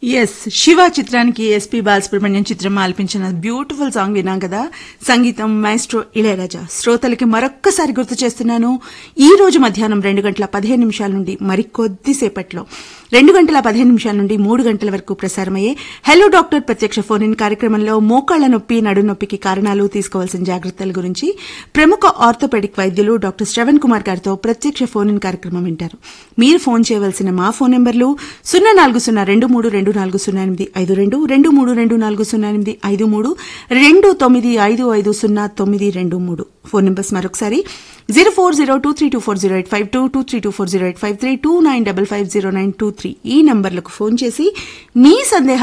yes Shiva చిత్రానికి SP Balasubrahmanyam చిత్రం ఆలపించిన బ్యూటిఫుల్ సాంగ్ విన్నాం కదా సంగీతం మైస్ట్రో ఇళయరాజా శ్రోతలకి మరొక్కసారి గుర్తు చేస్తున్నాను ఈ రోజు మధ్యాహ్నం రెండు గంటల పదిహేను నిమిషాల నుండి మరికొద్దిసేపట్లో రెండు గంటల పదిహేను నిమిషాల నుండి మూడు గంటల వరకు ప్రసారమయ్యే హలో డాక్టర్ ప్రత్యక్ష ఫోన్ ఇన్ కార్యక్రమంలో మోకాళ్ల నొప్పి నడునొప్పికి కారణాలు తీసుకోవాల్సిన జాగ్రత్తల గురించి ప్రముఖ ఆర్థోపెడిక్ వైద్యులు డాక్టర్ శ్రవణ్ కుమార్ గారితో ప్రత్యక్ష ఫోన్ ఇన్ కార్యక్రమం వింటారు మీరు ఫోన్ చేయవలసిన మా ఫోన్ నెంబర్లు సున్నా నాలుగు సున్నా రెండు మూడు రెండు నాలుగు సున్నా ఎనిమిది ఐదు రెండు రెండు మూడు రెండు నాలుగు సున్నా ఎనిమిది ఐదు మూడు రెండు తొమ్మిది ఐదు ఐదు సున్నా తొమ్మిది రెండు మూడు ఫోన్ నెంబర్స్ మరొకసారి zero four zero two three two four zero eight five two two three two four zero eight five three two nine double five zero nine two three ఈ నంబర్లకు ఫోన్ చేసి మీ సందేహాలు